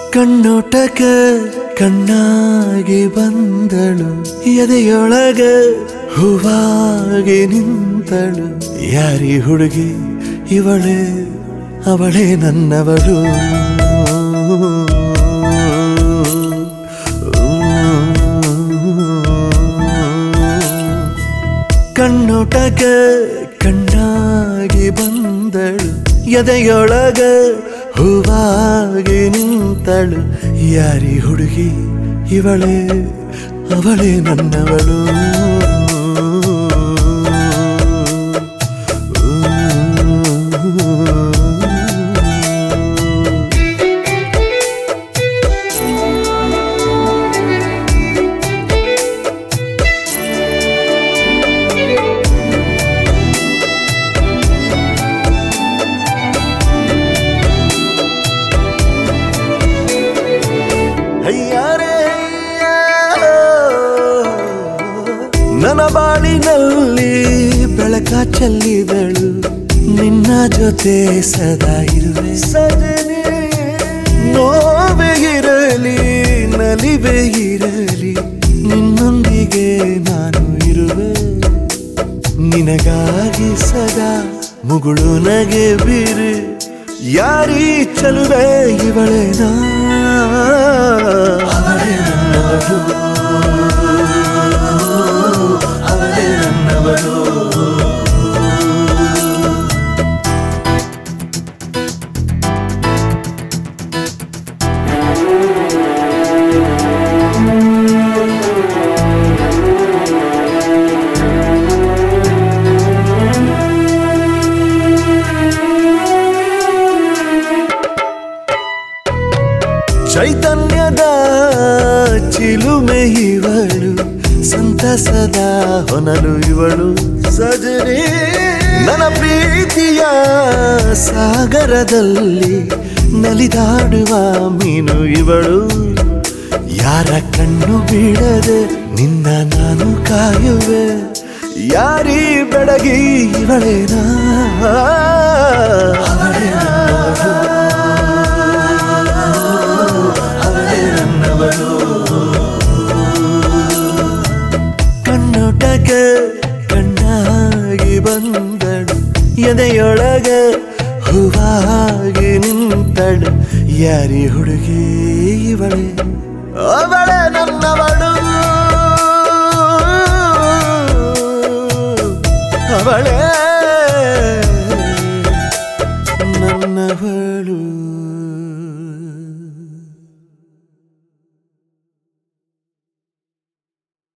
ಕಣ್ಣೋಟಕ ಕಣ್ಣಾಗಿ ಬಂದಳು ಎದೆಯೊಳಗ ಹೂವಾಗಿ ನಿಂತಳು ಯಾರಿ ಹುಡುಗಿ ಇವಳೆ ಅವಳೇ ನನ್ನವಳು ಕಣ್ಣೋಟಕ ಕಣ್ಣಾಗಿ ಬಂದಳು ಎದೆಯೊಳಗ ಹೂವಾಗಿ ನಿಂತಳು ಯಾರಿ ಹುಡುಗಿ ಇವಳೆ ಅವಳೇ ನನ್ನವಳು ಹಯ್ಯಾರೆ ಹಯ್ಯ. ನನ್ನ ಬಾಳಿನಲ್ಲಿ ಬೆಳಕ ಚೆಲ್ಲಿದಳು ನಿನ್ನ ಜೊತೆ ಸದಾ ಇರುವೆ ಸಜನೆ ನೋವೇ ಇರಲಿ ನಲಿವೆ ಇರಲಿ ನಿನ್ನೊಂದಿಗೆ ನಾನು ಇರುವೆ ನಿನಗಾಗಿ ಸದಾ ಮುಗುಳು ನಗೆ ಬೀರು ಯಾರೀ ಚಲುವೆ ಇವಳೇನಾ ಅವಳೇ ನನ್ನವಳು ಅವಳೇ ನನ್ನವಳು ಚೈತನ್ಯದ ಚಿಲುಮೆ ಇವಳು ಸಂತಸದ ಹೊನಲು ಇವಳು ಸಜನೆ ನನ್ನ ಪ್ರೀತಿಯ ಸಾಗರದಲ್ಲಿ ನಲಿದಾಡುವ ಮೀನು ಇವಳು ಯಾರ ಕಣ್ಣು ಬೀಳದೆ ನಿನ್ನ ನಾನು ಕಾಯುವೆ ಯಾರೀ ಬೆಳಗಿ ಇವಳೇನಾ ಅವಳೇ ನನ್ನವಳು. ಅವಳೇ ನನ್ನವಳು ಕಣ್ಣೋಟಕ ಕಣ್ಣಾಗಿ ಬಂದಳು ಎದೆಯೊಳಗ ಹೂವಾಗಿ ನಿಂತಳು ಯಾರಿ ಹುಡುಗಿ ಇವಳೆ ಅವಳೆ ನನ್ನವಳು ಅವಳೇ ನನ್ನವಳು